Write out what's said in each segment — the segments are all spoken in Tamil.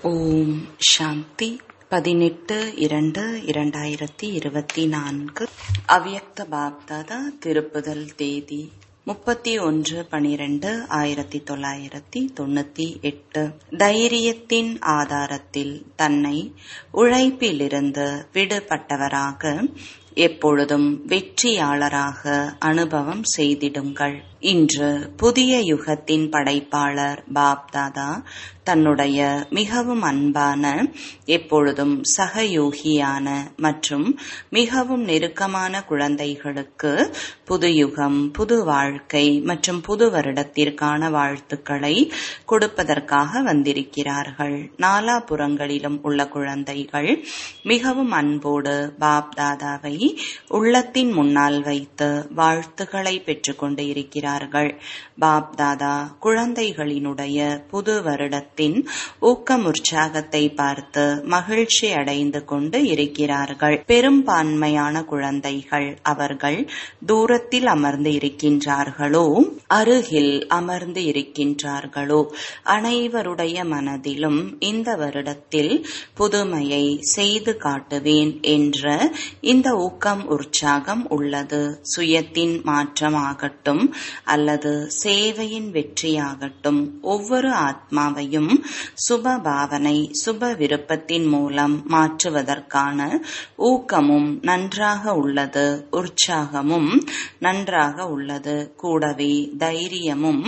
ஓம் சாந்தி பதினெட்டு இரண்டு இரண்டாயிரத்தி இருபத்தி நான்கு அவ்யக்த பாப்தாதா திருப்புதல் தேதி முப்பத்தி ஒன்று பனிரெண்டு ஆயிரத்தி தொள்ளாயிரத்தி தொண்ணூத்தி எட்டு தைரியத்தின் ஆதாரத்தில் தன்னை உழைப்பிலிருந்து விடுபட்டவராக எப்பொழுதும் வெற்றியாளராக அனுபவம் செய்திடுங்கள் இன்று புதிய யுகத்தின் படைப்பாளர் பாப்தாதா தன்னுடைய மிகவும் அன்பான எப்பொழுதும் சகயோகியான மற்றும் மிகவும் நெருக்கமான குழந்தைகளுக்கு புது யுகம் புது வாழ்க்கை மற்றும் புது வருடத்திற்கான வாழ்த்துக்களை கொடுப்பதற்காக வந்திருக்கிறார்கள் நாலாபுறங்களிலும் உள்ள குழந்தைகள் மிகவும் அன்போடு பாப்தாதாவை உள்ளத்தின் முன்னால் வைத்து வாழ்த்துக்களை பெற்றுக்கொண்டு இருக்கிறார்கள் பாப்தாதா குழந்தைகளினுடைய புது வருடத்தின் ஊக்கம் உற்சாகத்தை பார்த்து மகிழ்ச்சி அடைந்து கொண்டு இருக்கிறார்கள் பெரும்பான்மையான குழந்தைகள் அவர்கள் தூரத்தில் அமர்ந்து இருக்கின்றார்களோ அருகில் அமர்ந்து இருக்கின்றார்களோ அனைவருடைய மனதிலும் இந்த வருடத்தில் புதுமையை செய்து காட்டுவேன் என்ற இந்த ஊக்கம் உற்சாகம் உள்ளது சுயத்தின் மாற்றமாகட்டும் அல்லது சேவையின் வெற்றியாகட்டும் ஒவ்வொரு ஆத்மாவையும் சுப பாவனை சுப விருப்பத்தின் மூலம் மாற்றுவதற்கான ஊக்கமும் நன்றாக உள்ளது உற்சாகமும் நன்றாக உள்ளது கூடவே தைரியமும்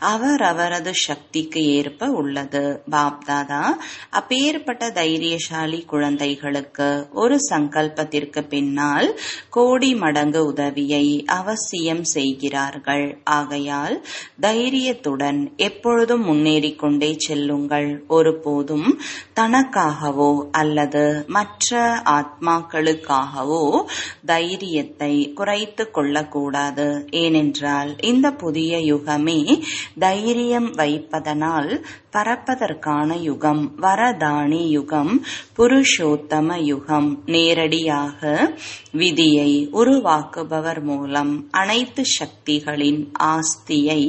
அவரவரது சக்திக்கு ஏற்ப உள்ளது பாப்தாதா அப்பேற்பட்ட தைரியசாலி குழந்தைகளுக்கு ஒரு சங்கல்பத்திற்கு பின்னால் கோடி மடங்கு உதவியை அவசியம் செய்கிறார்கள் ஆகையால் தைரியத்துடன் எப்பொழுதும் முன்னேறிக் கொண்டே செல்லுங்கள் ஒருபோதும் தனக்காகவோ அல்லது மற்ற ஆத்மாக்களுக்காகவோ தைரியத்தை குறைத்து கொள்ளக்கூடாது ஏனென்றால் இந்த புதிய யுகமே தைரியம் வைப்பதனால் பறப்பதற்கான யுகம் வரதானி யுகம் புருஷோத்தம யுகம் நேரடியாக விதியை உருவாக்குபவர் மூலம் அனைத்து சக்திகளின் ஆஸ்தியை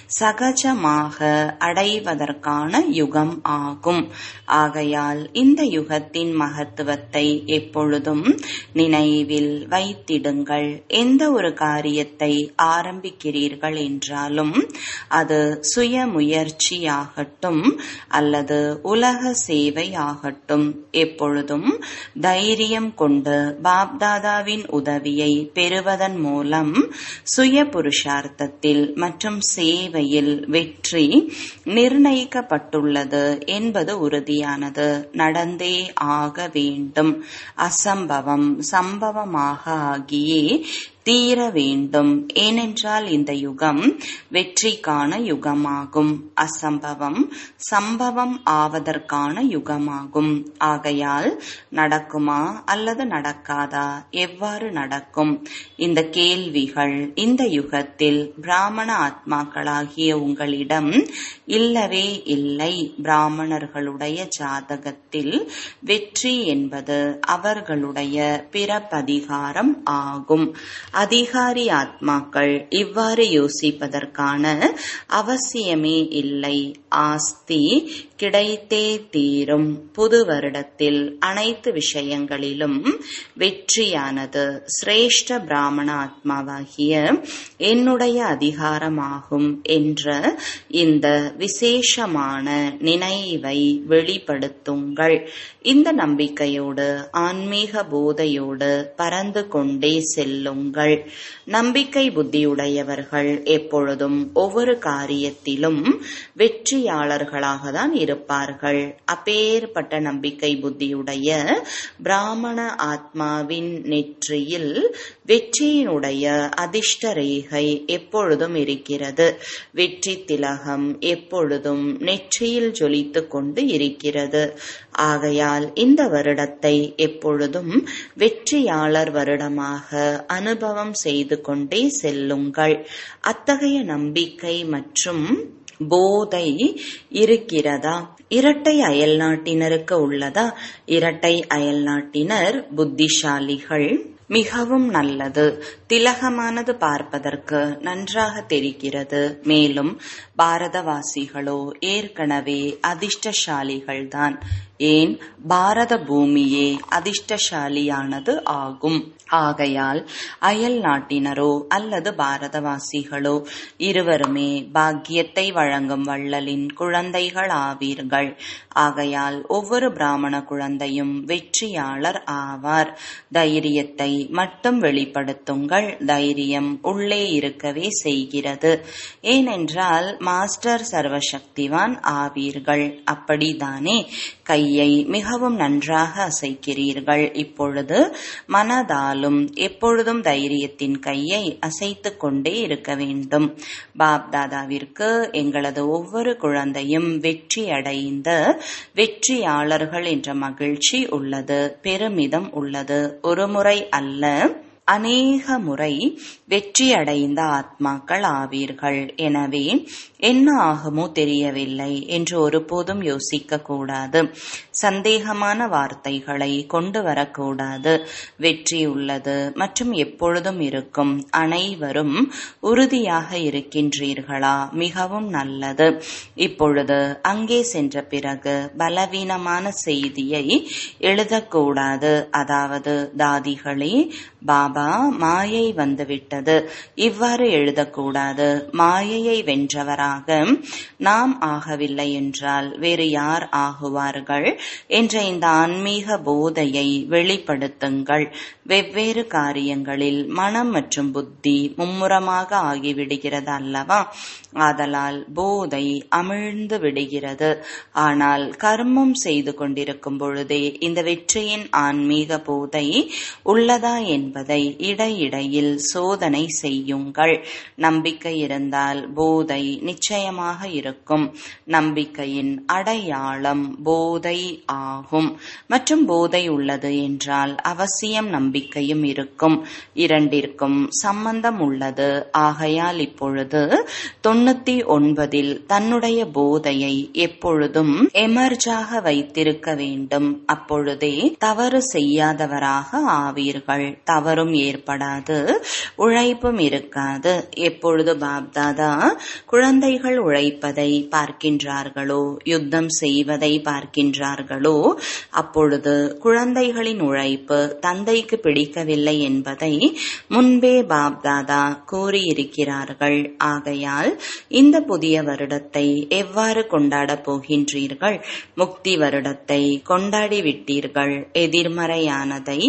சகஜமாக அடைவதற்கான யுகம் ஆகும் ஆகையால் இந்த யுகத்தின் மகத்துவத்தை எப்பொழுதும் நினைவில் வைத்திடுங்கள் எந்த ஒரு காரியத்தை ஆரம்பிக்கிறீர்கள் என்றாலும் அது சுய முயற்சியாகட்டும் அல்லது உலக சேவை ஆகட்டும் எப்பொழுதும் தைரியம் கொண்டு பாப்தாதாவின் உதவியை பெறுவதன் மூலம் சுய புருஷார்த்தத்தில் மற்றும் சேவையில் வெற்றி நிர்ணயிக்கப்பட்டுள்ளது என்பது உறுதியானது நடந்தே ஆக வேண்டும் அசம்பவம் சம்பவமாக ஆகியே தீர வேண்டும் ஏனென்றால் இந்த யுகம் வெற்றிக்கான யுகமாகும் அசம்பவம் சம்பவம் ஆவதற்கான யுகமாகும் ஆகையால் நடக்குமா அல்லது நடக்காதா எவ்வாறு நடக்கும் இந்த கேள்விகள் இந்த யுகத்தில் பிராமண ஆத்மாக்களாகிய உங்களிடம் இல்லவே இல்லை பிராமணர்களுடைய ஜாதகத்தில் வெற்றி என்பது அவர்களுடைய பிறப்பதிகாரம் ஆகும் அதிகாரி ஆத்மாக்கள் இவ்வாறு யோசிப்பதற்கான அவசியமே இல்லை ஆஸ்தி கிடைத்தே தீரும் புது வருடத்தில் அனைத்து விஷயங்களிலும் வெற்றியானது சிரேஷ்ட பிராமண ஆத்மாவாகிய என்னுடைய அதிகாரமாகும் என்ற இந்த விசேஷமான நினைவை வெளிப்படுத்துங்கள் இந்த நம்பிக்கையோடு ஆன்மீக போதையோடு பறந்து கொண்டே செல்லுங்கள் நம்பிக்கை புத்தியுடையவர்கள் எப்பொழுதும் ஒவ்வொரு காரியத்திலும் வெற்றியாளர்களாக தான் இருப்பார்கள் அப்பேற்பட்ட நம்பிக்கை புத்தியுடைய பிராமண ஆத்மாவின் நெற்றியில் வெற்றியினுடைய அதிர்ஷ்ட ரேகை எப்பொழுதும் இருக்கிறது வெற்றி திலகம் எப்பொழுதும் நெற்றியில் ஜொலித்துக் கொண்டு இருக்கிறது ஆகையால் இந்த வருடத்தை எப்பொழுதும் வெற்றியாளர் வருடமாக அனுபவம் செய்து கொண்டே செல்லுங்கள் அத்தகைய நம்பிக்கை மற்றும் போதை இருக்கிறதா இரட்டை அயல்நாட்டினருக்கு உள்ளதா இரட்டை அயல்நாட்டினர் புத்திசாலிகள் மிகவும் நல்லது திலகமானது பார்ப்பதற்கு நன்றாக தெரிகிறது மேலும் பாரதவாசிகளோ ஏற்கனவே அதிர்ஷ்டசாலிகள்தான் ஏன் பாரத பூமியே அதிர்ஷ்டசாலியானது ஆகும் ஆகையால் அயல் நாட்டினரோ அல்லது பாரதவாசிகளோ இருவருமே பாக்கியத்தை வழங்கும் வள்ளலின் குழந்தைகள் ஆவீர்கள் ஆகையால் ஒவ்வொரு பிராமண குழந்தையும் வெற்றியாளர் ஆவார் தைரியத்தை மட்டும் வெளிப்படுத்துங்கள் தைரியம் உள்ளே இருக்கவே செய்கிறது ஏனென்றால் மாஸ்டர் சர்வசக்திவான் ஆவீர்கள் அப்படிதானே கையை மிகவும் நன்றாக அசைக்கிறீர்கள் இப்பொழுது மனதாலும் எப்பொழுதும் தைரியத்தின் கையை அசைத்து கொண்டே இருக்க வேண்டும் பாப் தாதாவிற்கு எங்களது ஒவ்வொரு குழந்தையும் வெற்றி அடைந்த வெற்றியாளர்கள் என்ற மகிழ்ச்சி உள்ளது பெருமிதம் உள்ளது ஒரு முறை அல்ல அநேக முறை வெற்றி அடைந்த ஆத்மாக்கள் ஆவீர்கள் எனவே என்ன ஆகுமோ தெரியவில்லை என்று ஒருபோதும் யோசிக்க கூடாது சந்தேகமான வார்த்தைகளை கொண்டு வரக்கூடாது வெற்றி உள்ளது மற்றும் எப்பொழுதும் இருக்கும் அனைவரும் உறுதியாக இருக்கின்றீர்களா மிகவும் நல்லது இப்பொழுது அங்கே சென்ற பிறகு பலவீனமான செய்தியை எழுதக்கூடாது அதாவது தாதிகளே பாபா மாயை வந்துவிட்டது இவ்வாறு எழுதக்கூடாது மாயையை வென்றவராக நாம் ஆகவில்லை என்றால் வேறு யார் ஆகுவார்கள் என்ற இந்த ஆன்மீக போதையை வெளிப்படுத்துங்கள் வெவ்வேறு காரியங்களில் மனம் மற்றும் புத்தி மும்முரமாக ஆகிவிடுகிறது அல்லவா ஆதலால் போதை அமிழ்ந்து விடுகிறது ஆனால் கர்மம் செய்து கொண்டிருக்கும் பொழுதே இந்த வெற்றியின் ஆன்மீக போதை உள்ளதா என்பதை இடையிடையில் சோதனை செய்யுங்கள் நம்பிக்கை இருந்தால் போதை நிச்சயமாக இருக்கும் நம்பிக்கையின் அடையாளம் போதை ஆகும் மற்றும் போதை உள்ளது என்றால் அவசியம் நம்பிக்கையும் இருக்கும் இரண்டிற்கும் சம்பந்தம் உள்ளது ஆகையால் இப்பொழுது தொண்ணூத்தி ஒன்பதில் தன்னுடைய போதையை எப்பொழுதும் எமர்ஜாக வைத்திருக்க வேண்டும் அப்பொழுதே தவறு செய்யாதவராக ஆவீர்கள் தவறும் ஏற்படாது உழைப்பும் இருக்காது எப்பொழுது பாப்தாதா குழந்தைகள் உழைப்பதை பார்க்கின்றார்களோ யுத்தம் செய்வதை பார்க்கின்றார்களோ அப்பொழுது குழந்தைகளின் உழைப்பு தந்தைக்கு பிடிக்கவில்லை என்பதை முன்பே பாப்தாதா கூறியிருக்கிறார்கள் ஆகையால் இந்த புதிய வருடத்தை எவ்வாறு கொண்டாடப் போகின்றீர்கள் முக்தி வருடத்தை கொண்டாடி விட்டீர்கள் எதிர்மறையானதை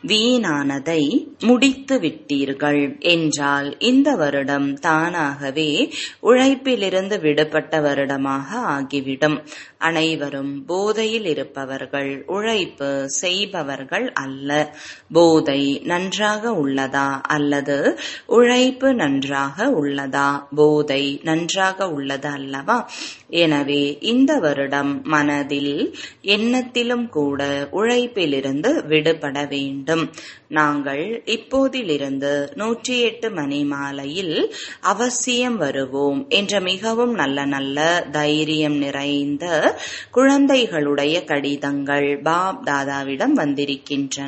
வீணானதை முடித்து விட்டீர்கள் என்றால் இந்த வருடம் தானாகவே உழைப்பிலிருந்து விடுபட்ட வருடமாக ஆகிவிடும் அனைவரும் போதையில் இருப்பவர்கள் உழைப்பு செய்பவர்கள் அல்ல போதை நன்றாக உள்ளதா அல்லது உழைப்பு நன்றாக உள்ளதா போதை நன்றாக உள்ளது அல்லவா எனவே இந்த வருடம் மனதில் எண்ணத்திலும் கூட உழைப்பிலிருந்து விடுபட வேண்டும் நாங்கள் இப்போதிலிருந்து நூற்றி எட்டு மணி மாலையில் அவசியம் வருவோம் என்ற மிகவும் நல்ல நல்ல தைரியம் நிறைந்த குழந்தைகளுடைய கடிதங்கள் பாப் தாதாவிடம் வந்திருக்கின்றன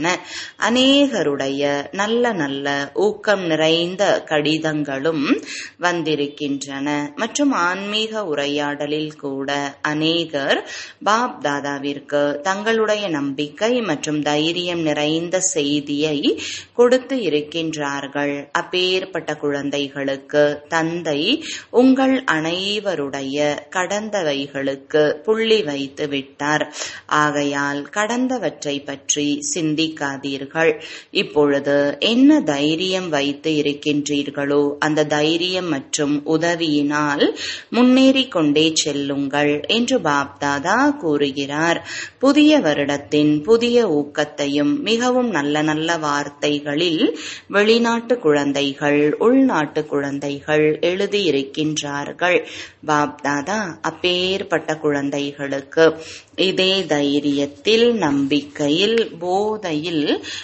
அநேகருடைய நல்ல நல்ல ஊக்கம் நிறைந்த கடிதங்களும் வந்திருக்கின்றன மற்றும் ஆன்மீக உரையாடலில் கூட அநேகர் பாப் தாதாவிற்கு தங்களுடைய நம்பிக்கை மற்றும் தைரியம் நிறைந்த செய்தியை கொடுத்து இருக்கின்றார்கள் அப்பேற்பட்ட குழந்தைகளுக்கு தந்தை உங்கள் அனைவருடைய கடந்தவைகளுக்கு புள்ளி வைத்து விட்டார் ஆகையால் கடந்தவற்றை பற்றி சிந்திக்காதீர்கள் இப்பொழுது என்ன தைரியம் வைத்து இருக்கின்றீர்களோ அந்த தைரியம் மற்றும் உதவியினால் முன்னேறிக் கொண்டே செல்லுங்கள் என்று பாப்தாதா கூறுகிறார் புதிய வருடத்தின் புதிய ஊக்கத்தையும் மிகவும் நல்ல நல்ல வார்த்தைகளில் வெளிநாட்டு குழந்தைகள் உள்நாட்டு குழந்தைகள் எழுதியிருக்கின்றார்கள் பாப்தாதா அப்பேற்பட்ட குழந்தைகளுக்கு இதே தைரியத்தில் நம்பிக்கையில் போதையில்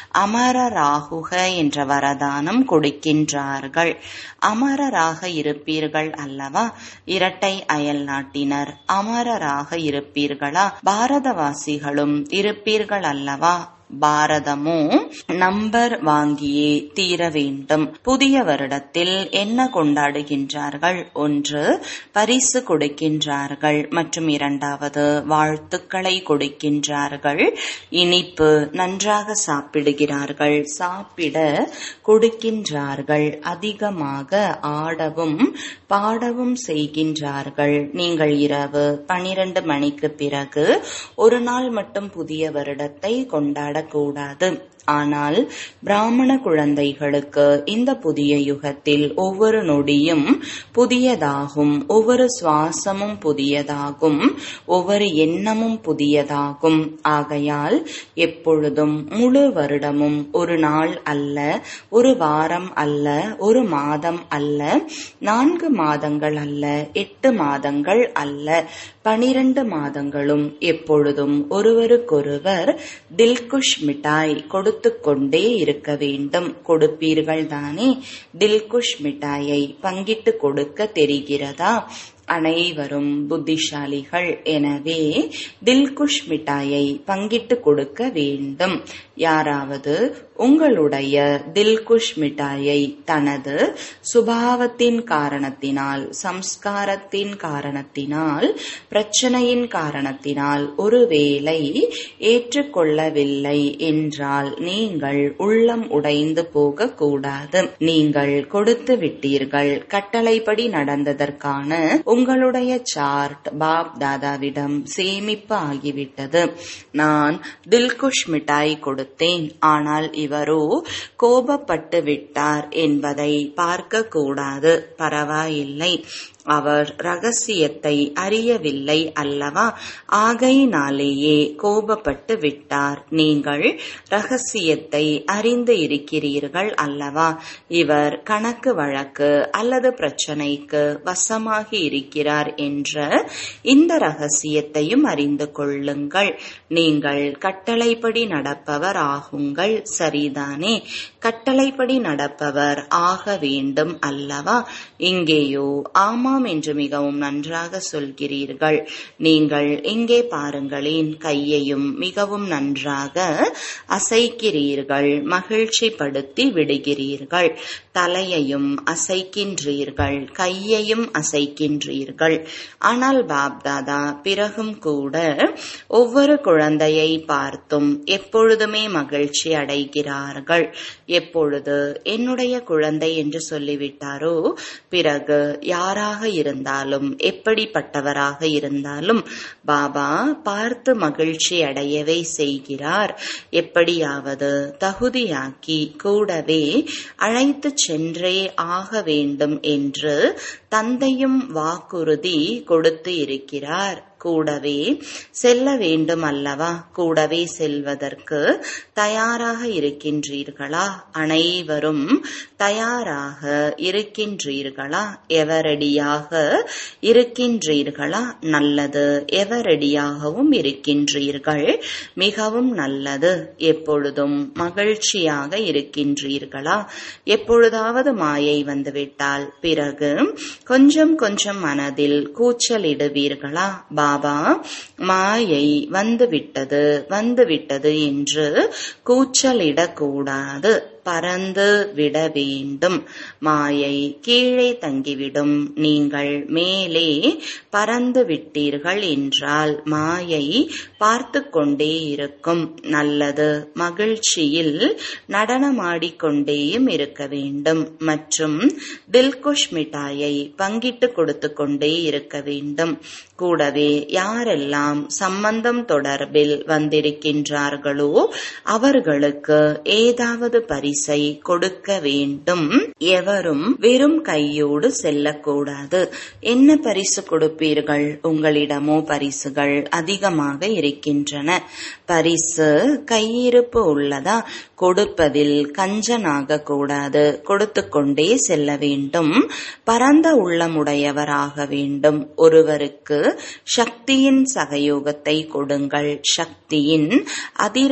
அமரராகுக என்ற வரதானம் கொடுக்கின்றார்கள் அமரராக இருப்பீர்கள் அல்லவா இரட்டை அயல் நாட்டினர் அமரராக இருப்பீர்களா பாரதவாசிகளும் இருப்பீர்கள் அல்லவா பாரதமோ நம்பர் வாங்கியே தீர வேண்டும் புதிய வருடத்தில் என்ன கொண்டாடுகின்றார்கள் ஒன்று பரிசு கொடுக்கின்றார்கள் மற்றும் இரண்டாவது வாழ்த்துக்களை கொடுக்கின்றார்கள் இனிப்பு நன்றாக சாப்பிடுகிறார்கள் சாப்பிட கொடுக்கின்றார்கள் அதிகமாக ஆடவும் பாடவும் செய்கின்றார்கள் நீங்கள் இரவு பனிரெண்டு மணிக்கு பிறகு ஒரு நாள் மட்டும் புதிய வருடத்தை கொண்டாடக்கூடாது ஆனால் பிராமண குழந்தைகளுக்கு இந்த புதிய யுகத்தில் ஒவ்வொரு நொடியும் புதியதாகும் ஒவ்வொரு சுவாசமும் புதியதாகும் ஒவ்வொரு எண்ணமும் புதியதாகும் ஆகையால் எப்பொழுதும் முழு வருடமும் ஒரு நாள் அல்ல ஒரு வாரம் அல்ல ஒரு மாதம் அல்ல நான்கு மாதங்கள் அல்ல எட்டு மாதங்கள் அல்ல பனிரண்டு மாதங்களும் எப்பொழுதும் ஒருவருக்கொருவர் தில்குஷ் மிட்டாய் கொடுத்து கொண்டே இருக்க வேண்டும் கொடுப்பீர்கள் தானே தில்குஷ் மிட்டாயை பங்கிட்டு கொடுக்க தெரிகிறதா அனைவரும் புத்திசாலிகள் எனவே தில்குஷ் மிட்டாயை பங்கிட்டு கொடுக்க வேண்டும் யாராவது உங்களுடைய தில்குஷ் மிட்டாயை தனது சுபாவத்தின் காரணத்தினால் சம்ஸ்காரத்தின் காரணத்தினால் பிரச்சனையின் காரணத்தினால் ஒருவேளை ஏற்றுக்கொள்ளவில்லை என்றால் நீங்கள் உள்ளம் உடைந்து போக கூடாது நீங்கள் கொடுத்து விட்டீர்கள் கட்டளைப்படி நடந்ததற்கான உங்களுடைய சார்ட் பாப் தாதாவிடம் சேமிப்பு ஆகிவிட்டது நான் தில்குஷ் மிட்டாய் கொடுத்தேன் ஆனால் இவரோ கோபப்பட்டு விட்டார் என்பதை பார்க்க கூடாது பரவாயில்லை அவர் ரகசியத்தை அறியவில்லை அல்லவா ஆகையினாலேயே கோபப்பட்டு விட்டார் நீங்கள் ரகசியத்தை அறிந்து இருக்கிறீர்கள் அல்லவா இவர் கணக்கு வழக்கு அல்லது பிரச்சனைக்கு வசமாகி இருக்கிறார் என்ற இந்த ரகசியத்தையும் அறிந்து கொள்ளுங்கள் நீங்கள் கட்டளைப்படி நடப்பவர் ஆகுங்கள் சரிதானே கட்டளைப்படி நடப்பவர் ஆக வேண்டும் அல்லவா இங்கேயோ ஆமா ஆமாம் என்று மிகவும் நன்றாக சொல்கிறீர்கள் நீங்கள் இங்கே பாருங்களேன் கையையும் மிகவும் நன்றாக அசைக்கிறீர்கள் மகிழ்ச்சிப்படுத்தி விடுகிறீர்கள் தலையையும் அசைக்கின்றீர்கள் கையையும் அசைக்கின்றீர்கள் ஆனால் பாப்தாதா பிறகும் கூட ஒவ்வொரு குழந்தையை பார்த்தும் எப்பொழுதுமே மகிழ்ச்சி அடைகிறார்கள் எப்பொழுது என்னுடைய குழந்தை என்று சொல்லிவிட்டாரோ பிறகு யாராக இருந்தாலும் எப்படிப்பட்டவராக இருந்தாலும் பாபா பார்த்து மகிழ்ச்சி அடையவே செய்கிறார் எப்படியாவது தகுதியாக்கி கூடவே அழைத்து சென்றே ஆக வேண்டும் என்று தந்தையும் வாக்குறுதி கொடுத்து இருக்கிறார் கூடவே செல்ல வேண்டும் அல்லவா கூடவே செல்வதற்கு தயாராக இருக்கின்றீர்களா அனைவரும் தயாராக இருக்கின்றீர்களா எவரடியாக இருக்கின்றீர்களா நல்லது எவரடியாகவும் இருக்கின்றீர்கள் மிகவும் நல்லது எப்பொழுதும் மகிழ்ச்சியாக இருக்கின்றீர்களா எப்பொழுதாவது மாயை வந்துவிட்டால் பிறகு கொஞ்சம் கொஞ்சம் மனதில் கூச்சலிடுவீர்களா பாபா மாயை வந்துவிட்டது வந்துவிட்டது என்று கூச்சலிடக்கூடாது பறந்து விட வேண்டும் மாயை கீழே தங்கிவிடும் நீங்கள் மேலே பறந்து விட்டீர்கள் என்றால் மாயை பார்த்து கொண்டே இருக்கும் நல்லது மகிழ்ச்சியில் நடனமாடிக்கொண்டேயும் இருக்க வேண்டும் மற்றும் தில்குஷ் மிட்டாயை பங்கிட்டு கொடுத்து கொண்டே இருக்க வேண்டும் கூடவே யாரெல்லாம் சம்பந்தம் தொடர்பில் வந்திருக்கின்றார்களோ அவர்களுக்கு ஏதாவது பரிசை கொடுக்க வேண்டும் எவரும் வெறும் கையோடு செல்லக்கூடாது என்ன பரிசு கொடுப்பீர்கள் உங்களிடமோ பரிசுகள் அதிகமாக இருக்கின்றன பரிசு கையிருப்பு உள்ளதா கொடுப்பதில் கஞ்சனாக கூடாது கொடுத்து கொண்டே செல்ல வேண்டும் பரந்த உள்ளமுடையவராக வேண்டும் ஒருவருக்கு சக்தியின் சகயோகத்தை கொடுங்கள் சக்தியின்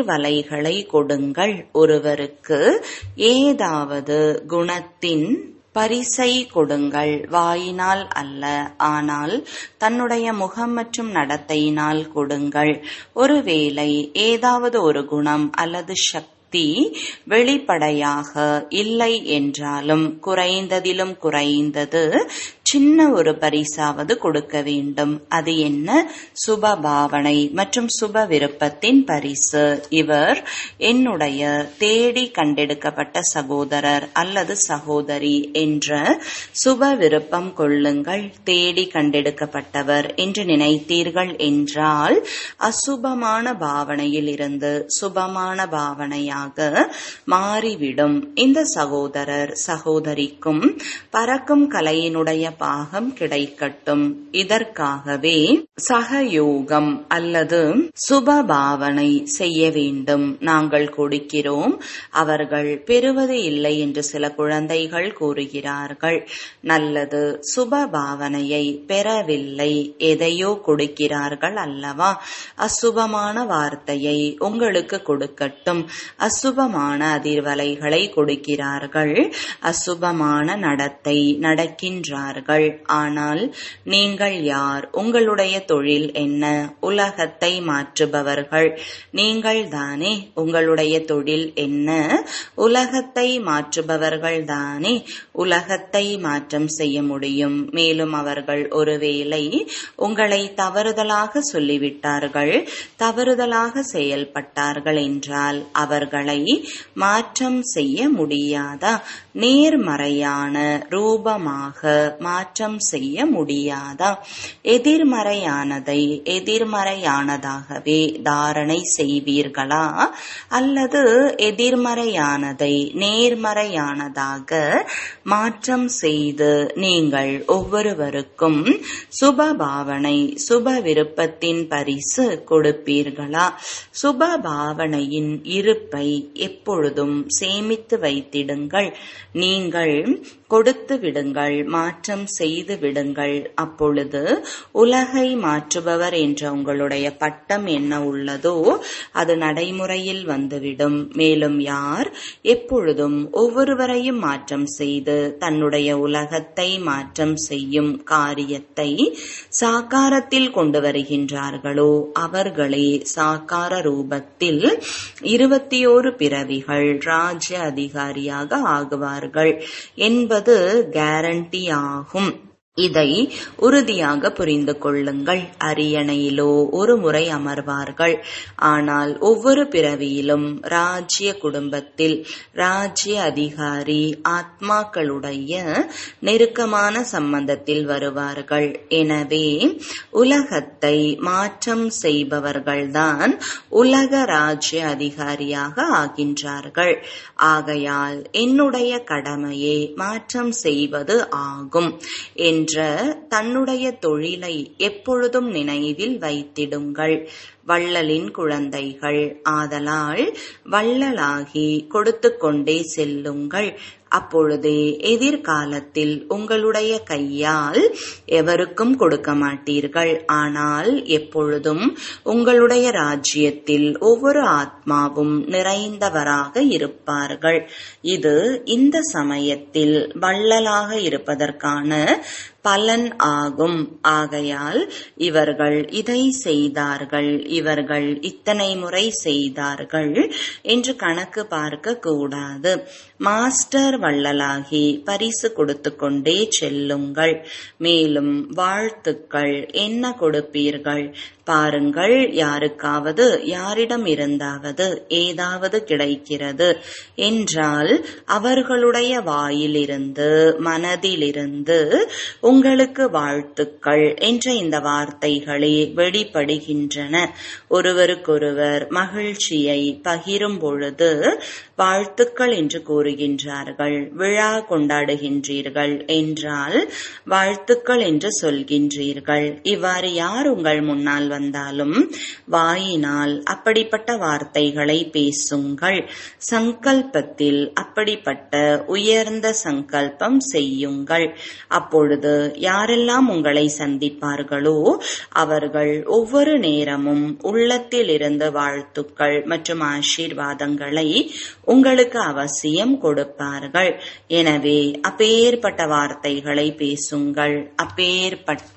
அதிர்வலைகளை கொடுங்கள் ஒருவருக்கு ஏதாவது குணத்தின் பரிசை கொடுங்கள் வாயினால் அல்ல ஆனால் தன்னுடைய முகம் மற்றும் நடத்தையினால் கொடுங்கள் ஒருவேளை ஏதாவது ஒரு குணம் அல்லது சக்தி வெளிப்படையாக இல்லை என்றாலும் குறைந்ததிலும் குறைந்தது சின்ன ஒரு பரிசாவது கொடுக்க வேண்டும் அது என்ன சுப பாவனை மற்றும் சுப விருப்பத்தின் பரிசு இவர் என்னுடைய தேடி கண்டெடுக்கப்பட்ட சகோதரர் அல்லது சகோதரி என்ற சுப விருப்பம் கொள்ளுங்கள் தேடி கண்டெடுக்கப்பட்டவர் என்று நினைத்தீர்கள் என்றால் அசுபமான பாவனையில் இருந்து சுபமான பாவனையாக மாறிவிடும் இந்த சகோதரர் சகோதரிக்கும் பறக்கும் கலையினுடைய பாகம் கிடைக்கட்டும் இதற்காகவே சகயோகம் அல்லது சுப பாவனை செய்ய வேண்டும் நாங்கள் கொடுக்கிறோம் அவர்கள் பெறுவது இல்லை என்று சில குழந்தைகள் கூறுகிறார்கள் நல்லது சுப பாவனையை பெறவில்லை எதையோ கொடுக்கிறார்கள் அல்லவா அசுபமான வார்த்தையை உங்களுக்கு கொடுக்கட்டும் அசுபமான அதிர்வலைகளை கொடுக்கிறார்கள் அசுபமான நடத்தை நடக்கின்றார்கள் ஆனால் நீங்கள் யார் உங்களுடைய தொழில் என்ன உலகத்தை மாற்றுபவர்கள் நீங்கள் தானே உங்களுடைய தொழில் என்ன உலகத்தை மாற்றுபவர்கள் தானே உலகத்தை மாற்றம் செய்ய முடியும் மேலும் அவர்கள் ஒருவேளை உங்களை தவறுதலாக சொல்லிவிட்டார்கள் தவறுதலாக செயல்பட்டார்கள் என்றால் அவர்களை மாற்றம் செய்ய முடியாதா நேர்மறையான ரூபமாக மாற்றம் செய்ய முடியாதா எதிர்மறையானதை எதிர்மறையானதாகவே தாரணை செய்வீர்களா அல்லது எதிர்மறையானதை நேர்மறையானதாக மாற்றம் செய்து நீங்கள் ஒவ்வொருவருக்கும் சுப பாவனை சுப விருப்பத்தின் பரிசு கொடுப்பீர்களா சுப பாவனையின் இருப்பை எப்பொழுதும் சேமித்து வைத்திடுங்கள் நீங்கள் கொடுத்து விடுங்கள் மாற்றம் செய்து விடுங்கள் அப்பொழுது உலகை மாற்றுபவர் என்ற உங்களுடைய பட்டம் என்ன உள்ளதோ அது நடைமுறையில் வந்துவிடும் மேலும் யார் எப்பொழுதும் ஒவ்வொருவரையும் மாற்றம் செய்து தன்னுடைய உலகத்தை மாற்றம் செய்யும் காரியத்தை சாக்காரத்தில் கொண்டு வருகின்றார்களோ அவர்களே சாக்கார ரூபத்தில் இருபத்தி ஓரு பிறவிகள் ராஜ்ய அதிகாரியாக ஆகுவார்கள் என்பது கேரண்டி ஆகும் இதை உறுதியாக புரிந்து கொள்ளுங்கள் அரியணையிலோ ஒரு முறை அமர்வார்கள் ஆனால் ஒவ்வொரு பிறவியிலும் ராஜ்ய குடும்பத்தில் ராஜ்ய அதிகாரி ஆத்மாக்களுடைய நெருக்கமான சம்பந்தத்தில் வருவார்கள் எனவே உலகத்தை மாற்றம் செய்பவர்கள்தான் உலக ராஜ்ய அதிகாரியாக ஆகின்றார்கள் ஆகையால் என்னுடைய கடமையை மாற்றம் செய்வது ஆகும் என்ற தன்னுடைய தொழிலை எப்பொழுதும் நினைவில் வைத்திடுங்கள் வள்ளலின் குழந்தைகள் ஆதலால் வள்ளலாகி கொடுத்து கொண்டே செல்லுங்கள் அப்பொழுதே எதிர்காலத்தில் உங்களுடைய கையால் எவருக்கும் கொடுக்க மாட்டீர்கள் ஆனால் எப்பொழுதும் உங்களுடைய ராஜ்யத்தில் ஒவ்வொரு ஆத்மாவும் நிறைந்தவராக இருப்பார்கள் இது இந்த சமயத்தில் வள்ளலாக இருப்பதற்கான பலன் ஆகும் ஆகையால் இவர்கள் இதை செய்தார்கள் இவர்கள் இத்தனை முறை செய்தார்கள் என்று கணக்கு பார்க்க கூடாது மாஸ்டர் வள்ளலாகி பரிசு கொடுத்து கொண்டே செல்லுங்கள் மேலும் வாழ்த்துக்கள் என்ன கொடுப்பீர்கள் பாருங்கள் யாருக்காவது யாரிடம் இருந்தாவது ஏதாவது கிடைக்கிறது என்றால் அவர்களுடைய வாயிலிருந்து மனதிலிருந்து உங்களுக்கு வாழ்த்துக்கள் என்ற இந்த வார்த்தைகளே வெளிப்படுகின்றன ஒருவருக்கொருவர் மகிழ்ச்சியை பகிரும் பொழுது வாழ்த்துக்கள் என்று கூறுகின்றார்கள் விழா கொண்டாடுகின்றீர்கள் என்றால் வாழ்த்துக்கள் என்று சொல்கின்றீர்கள் இவ்வாறு யார் உங்கள் முன்னால் நடந்தாலும் வாயினால் அப்படிப்பட்ட வார்த்தைகளை பேசுங்கள் சங்கல்பத்தில் அப்படிப்பட்ட உயர்ந்த சங்கல்பம் செய்யுங்கள் அப்பொழுது யாரெல்லாம் உங்களை சந்திப்பார்களோ அவர்கள் ஒவ்வொரு நேரமும் உள்ளத்தில் இருந்து வாழ்த்துக்கள் மற்றும் ஆசீர்வாதங்களை உங்களுக்கு அவசியம் கொடுப்பார்கள் எனவே அப்பேற்பட்ட வார்த்தைகளை பேசுங்கள் அப்பேற்பட்ட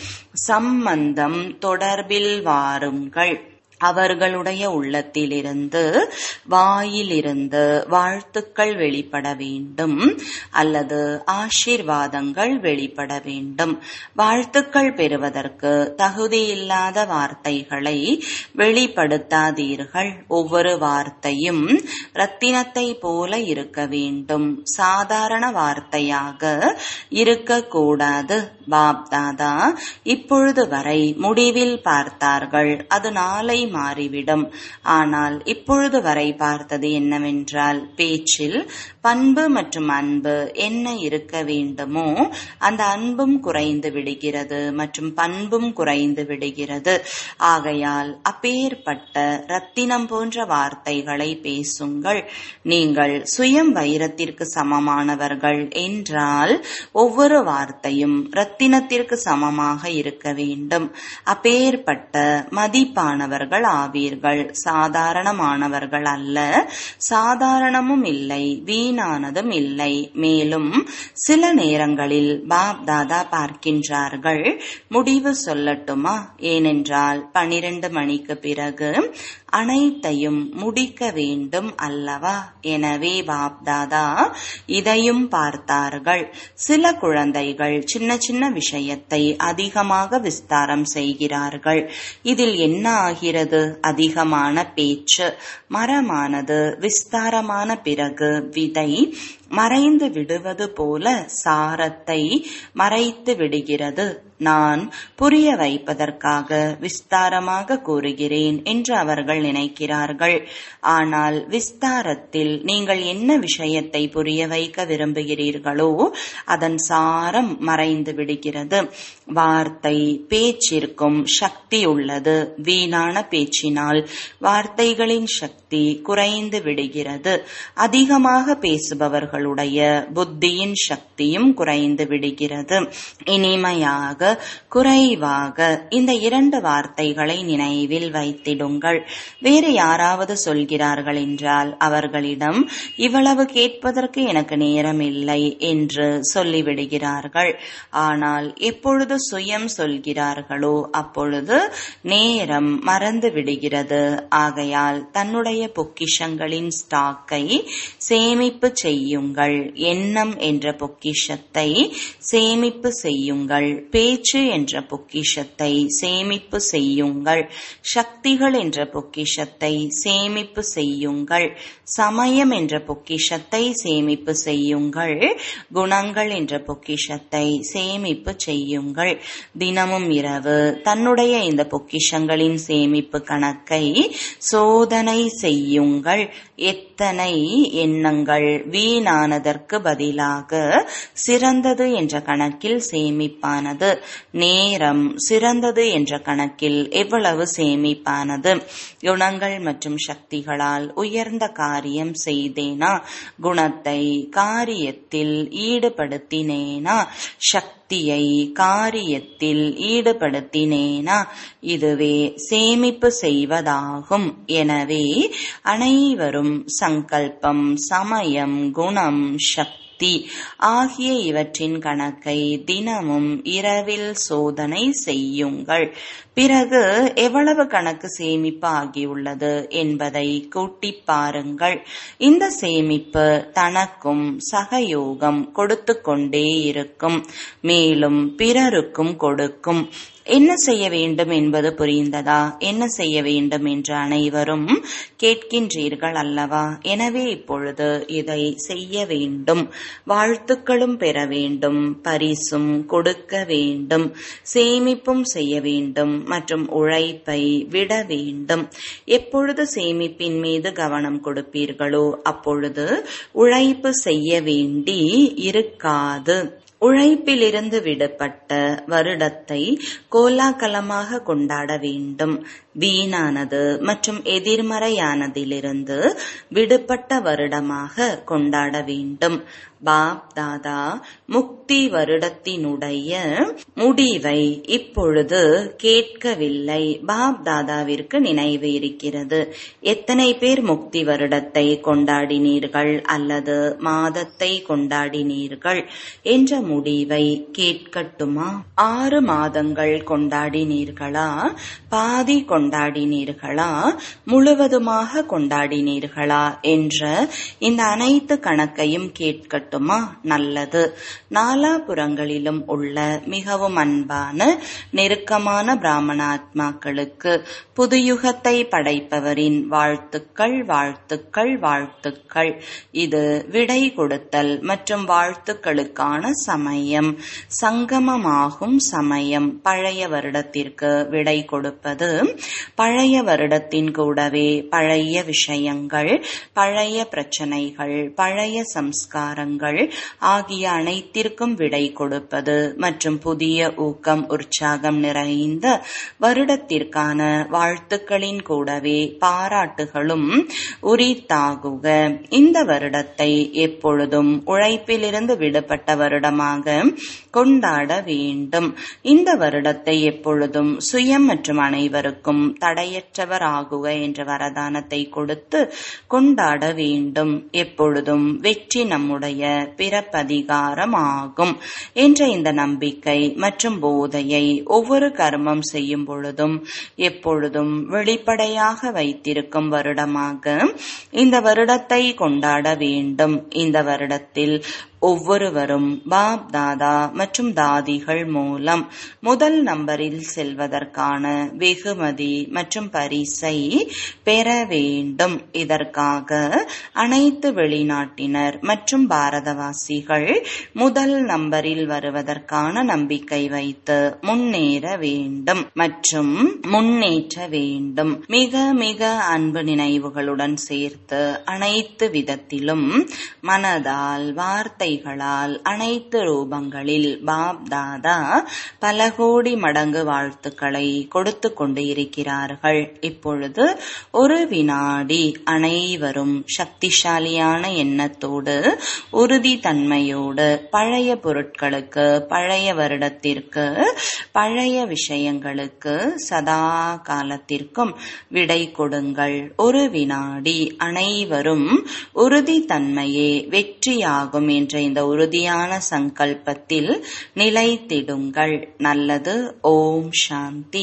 சம்பந்தம் தொடர்பில் வாருங்கள் அவர்களுடைய உள்ளத்திலிருந்து வாயிலிருந்து வாழ்த்துக்கள் வெளிப்பட வேண்டும் அல்லது ஆசீர்வாதங்கள் வெளிப்பட வேண்டும் வாழ்த்துக்கள் பெறுவதற்கு தகுதியில்லாத வார்த்தைகளை வெளிப்படுத்தாதீர்கள் ஒவ்வொரு வார்த்தையும் ரத்தினத்தை போல இருக்க வேண்டும் சாதாரண வார்த்தையாக இருக்கக்கூடாது பாப்தாதா இப்பொழுது வரை முடிவில் பார்த்தார்கள் அது நாளை மாறிவிடும் ஆனால் இப்பொழுது வரை பார்த்தது என்னவென்றால் பேச்சில் பண்பு மற்றும் அன்பு என்ன இருக்க வேண்டுமோ அந்த அன்பும் குறைந்து விடுகிறது மற்றும் பண்பும் குறைந்து விடுகிறது ஆகையால் அப்பேற்பட்ட ரத்தினம் போன்ற வார்த்தைகளை பேசுங்கள் நீங்கள் சுயம் வைரத்திற்கு சமமானவர்கள் என்றால் ஒவ்வொரு வார்த்தையும் ரத்தினத்திற்கு சமமாக இருக்க வேண்டும் அப்பேற்பட்ட மதிப்பானவர்கள் ஆவீர்கள் சாதாரணமானவர்கள் அல்ல சாதாரணமும் இல்லை வீணானதும் இல்லை மேலும் சில நேரங்களில் பாப் தாதா பார்க்கின்றார்கள் முடிவு சொல்லட்டுமா ஏனென்றால் பனிரெண்டு மணிக்கு பிறகு அனைத்தையும் முடிக்க வேண்டும் அல்லவா எனவே பாப்தாதா இதையும் பார்த்தார்கள் சில குழந்தைகள் சின்ன சின்ன விஷயத்தை அதிகமாக விஸ்தாரம் செய்கிறார்கள் இதில் என்ன ஆகிறது அதிகமான பேச்சு மரமானது விஸ்தாரமான பிறகு விதை மறைந்து விடுவது போல சாரத்தை மறைத்து விடுகிறது நான் புரிய வைப்பதற்காக விஸ்தாரமாக கூறுகிறேன் என்று அவர்கள் நினைக்கிறார்கள் ஆனால் விஸ்தாரத்தில் நீங்கள் என்ன விஷயத்தை புரிய வைக்க விரும்புகிறீர்களோ அதன் சாரம் மறைந்து விடுகிறது வார்த்தை பேச்சிற்கும் சக்தி உள்ளது வீணான பேச்சினால் வார்த்தைகளின் சக்தி குறைந்து விடுகிறது அதிகமாக பேசுபவர்களுடைய புத்தியின் சக்தியும் குறைந்து விடுகிறது இனிமையாக குறைவாக இந்த இரண்டு வார்த்தைகளை நினைவில் வைத்திடுங்கள் வேறு யாராவது சொல்கிறார்கள் என்றால் அவர்களிடம் இவ்வளவு கேட்பதற்கு எனக்கு நேரம் இல்லை என்று சொல்லிவிடுகிறார்கள் ஆனால் எப்பொழுது சுயம் சொல்கிறார்களோ அப்பொழுது நேரம் மறந்து விடுகிறது ஆகையால் தன்னுடைய பொக்கிஷங்களின் ஸ்டாக்கை சேமிப்பு செய்யுங்கள் எண்ணம் என்ற பொக்கிஷத்தை சேமிப்பு செய்யுங்கள் பேச்சு என்ற பொக்கிஷத்தை சேமிப்பு செய்யுங்கள் சக்திகள் என்ற பொக்கிஷத்தை சேமிப்பு செய்யுங்கள் சமயம் என்ற பொக்கிஷத்தை சேமிப்பு செய்யுங்கள் குணங்கள் என்ற பொக்கிஷத்தை சேமிப்பு செய்யுங்கள் தினமும் இரவு தன்னுடைய இந்த பொக்கிஷங்களின் சேமிப்பு கணக்கை சோதனை செய்யுங்கள் எத்தனை எண்ணங்கள் வீணானதற்கு பதிலாக சிறந்தது என்ற கணக்கில் சேமிப்பானது நேரம் சிறந்தது என்ற கணக்கில் எவ்வளவு சேமிப்பானது குணங்கள் மற்றும் சக்திகளால் உயர்ந்த காரியம் செய்தேனா குணத்தை காரியத்தில் ஈடுபடுத்தினேனா சக்தியை காரியத்தில் ஈடுபடுத்தினேனா இதுவே சேமிப்பு செய்வதாகும் எனவே அனைவரும் சங்கல்பம் சமயம் குணம் சக்தி சக்தி ஆகிய இவற்றின் கணக்கை தினமும் இரவில் சோதனை செய்யுங்கள் பிறகு எவ்வளவு கணக்கு சேமிப்பு ஆகியுள்ளது என்பதை கூட்டி பாருங்கள் இந்த சேமிப்பு தனக்கும் சகயோகம் கொடுத்து கொண்டே இருக்கும் மேலும் பிறருக்கும் கொடுக்கும் என்ன செய்ய வேண்டும் என்பது புரிந்ததா என்ன செய்ய வேண்டும் என்று அனைவரும் கேட்கின்றீர்கள் அல்லவா எனவே இப்பொழுது இதை செய்ய வேண்டும் வாழ்த்துக்களும் பெற வேண்டும் பரிசும் கொடுக்க வேண்டும் சேமிப்பும் செய்ய வேண்டும் மற்றும் உழைப்பை விட வேண்டும் எப்பொழுது சேமிப்பின் மீது கவனம் கொடுப்பீர்களோ அப்பொழுது உழைப்பு செய்ய வேண்டி இருக்காது உழைப்பிலிருந்து விடுபட்ட வருடத்தை கோலாகலமாக கொண்டாட வேண்டும் வீணானது மற்றும் எதிர்மறையானதிலிருந்து விடுபட்ட வருடமாக கொண்டாட வேண்டும் பாப் தாதா முக்தி வருடத்தினுடைய முடிவை இப்பொழுது கேட்கவில்லை பாப் தாதாவிற்கு நினைவு இருக்கிறது எத்தனை பேர் முக்தி வருடத்தை கொண்டாடினீர்கள் அல்லது மாதத்தை கொண்டாடினீர்கள் என்ற முடிவை கேட்கட்டுமா ஆறு மாதங்கள் கொண்டாடினீர்களா பாதி கொண்டாடினீர்களா முழுவதுமாக கொண்டாடினீர்களா என்ற இந்த அனைத்து கணக்கையும் கேட்கட்டுமா நல்லது நாலாபுறங்களிலும் உள்ள மிகவும் அன்பான நெருக்கமான பிராமணாத்மாக்களுக்கு புதுயுகத்தை படைப்பவரின் வாழ்த்துக்கள் வாழ்த்துக்கள் வாழ்த்துக்கள் இது விடை கொடுத்தல் மற்றும் வாழ்த்துக்களுக்கான சமயம் சங்கமமாகும் சமயம் பழைய வருடத்திற்கு விடை கொடுப்பது பழைய வருடத்தின் கூடவே பழைய விஷயங்கள் பழைய பிரச்சனைகள் பழைய சம்ஸ்காரங்கள் ஆகிய அனைத்திற்கும் விடை கொடுப்பது மற்றும் புதிய ஊக்கம் உற்சாகம் நிறைந்த வருடத்திற்கான வாழ்த்துக்களின் கூடவே பாராட்டுகளும் உரித்தாகுக இந்த வருடத்தை எப்பொழுதும் உழைப்பிலிருந்து விடுபட்ட வருடமாக கொண்டாட வேண்டும் இந்த வருடத்தை எப்பொழுதும் சுயம் மற்றும் அனைவருக்கும் தடையற்றவர் ஆகுக என்ற வரதானத்தை கொடுத்து கொண்டாட வேண்டும் எப்பொழுதும் வெற்றி நம்முடைய பிறப்பதிகாரம் ஆகும் என்ற இந்த நம்பிக்கை மற்றும் போதையை ஒவ்வொரு கர்மம் செய்யும் பொழுதும் எப்பொழுதும் வெளிப்படையாக வைத்திருக்கும் வருடமாக இந்த வருடத்தை கொண்டாட வேண்டும் இந்த வருடத்தில் ஒவ்வொருவரும் பாப் தாதா மற்றும் தாதிகள் மூலம் முதல் நம்பரில் செல்வதற்கான வெகுமதி மற்றும் பரிசை பெற வேண்டும் இதற்காக அனைத்து வெளிநாட்டினர் மற்றும் பாரதவாசிகள் முதல் நம்பரில் வருவதற்கான நம்பிக்கை வைத்து முன்னேற வேண்டும் மற்றும் முன்னேற்ற வேண்டும் மிக மிக அன்பு நினைவுகளுடன் சேர்த்து அனைத்து விதத்திலும் மனதால் வார்த்தை வார்த்தைகளால் அனைத்து ரூபங்களில் பாப் தாதா பல கோடி மடங்கு வாழ்த்துக்களை கொடுத்து கொண்டு இருக்கிறார்கள் இப்பொழுது ஒரு வினாடி அனைவரும் சக்திசாலியான எண்ணத்தோடு உறுதி தன்மையோடு பழைய பொருட்களுக்கு பழைய வருடத்திற்கு பழைய விஷயங்களுக்கு சதா காலத்திற்கும் விடை கொடுங்கள் ஒரு வினாடி அனைவரும் உறுதி தன்மையே வெற்றியாகும் என்ற இந்த உறுதியான சங்கல்பத்தில் நிலைத்திடுங்கள் நல்லது ஓம் சாந்தி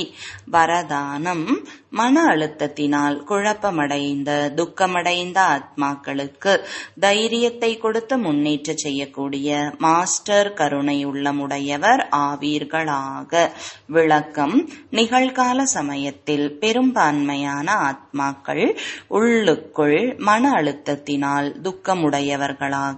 வரதானம் மன அழுத்தத்தினால் குழப்பமடைந்த துக்கமடைந்த ஆத்மாக்களுக்கு தைரியத்தை கொடுத்து முன்னேற்ற செய்யக்கூடிய மாஸ்டர் கருணை உள்ளமுடையவர் ஆவீர்களாக விளக்கம் நிகழ்கால சமயத்தில் பெரும்பான்மையான ஆத்மாக்கள் உள்ளுக்குள் மன அழுத்தத்தினால் துக்கமுடையவர்களாக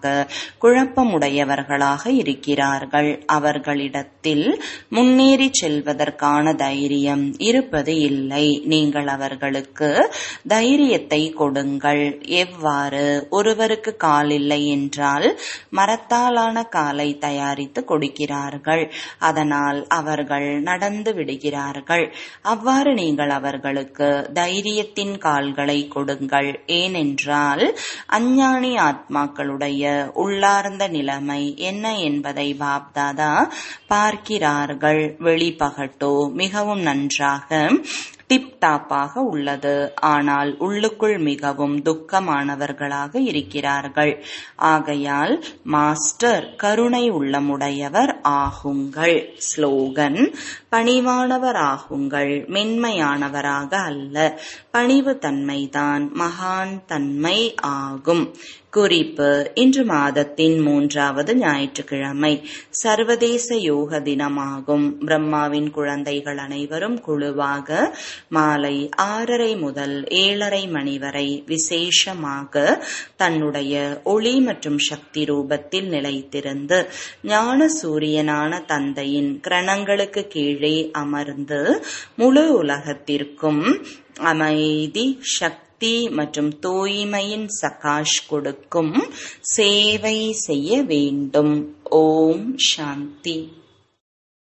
குழப்பமுடையவர்களாக இருக்கிறார்கள் அவர்களிடத்தில் முன்னேறி செல்வதற்கான தைரியம் இருப்பது இல்லை நீங்கள் அவர்களுக்கு தைரியத்தை கொடுங்கள் எவ்வாறு ஒருவருக்கு கால் இல்லை என்றால் மரத்தாலான காலை தயாரித்து கொடுக்கிறார்கள் அதனால் அவர்கள் நடந்து விடுகிறார்கள் அவ்வாறு நீங்கள் அவர்களுக்கு தைரியத்தின் கால்களை கொடுங்கள் ஏனென்றால் அஞ்ஞானி ஆத்மாக்களுடைய உள்ளார்ந்த நிலைமை என்ன என்பதை பாப்தாதா பார்க்கிறார்கள் வெளிப்பகட்டோ மிகவும் நன்றாக டிப் டாப்பாக உள்ளது ஆனால் உள்ளுக்குள் மிகவும் துக்கமானவர்களாக இருக்கிறார்கள் ஆகையால் மாஸ்டர் கருணை உள்ளமுடையவர் ஆகுங்கள் ஸ்லோகன் பணிவானவர் ஆகுங்கள் மென்மையானவராக அல்ல பணிவு தன்மைதான் மகான் தன்மை ஆகும் குறிப்பு இன்று மாதத்தின் மூன்றாவது ஞாயிற்றுக்கிழமை சர்வதேச யோக தினமாகும் பிரம்மாவின் குழந்தைகள் அனைவரும் குழுவாக மாலை ஆறரை முதல் ஏழரை மணி வரை விசேஷமாக தன்னுடைய ஒளி மற்றும் சக்தி ரூபத்தில் நிலைத்திருந்து ஞான சூரியனான தந்தையின் கிரணங்களுக்கு கீழே அமர்ந்து முழு உலகத்திற்கும் அமைதி சக்தி சக்தி மற்றும் தூய்மையின் சகாஷ் கொடுக்கும் சேவை செய்ய வேண்டும் ஓம் சாந்தி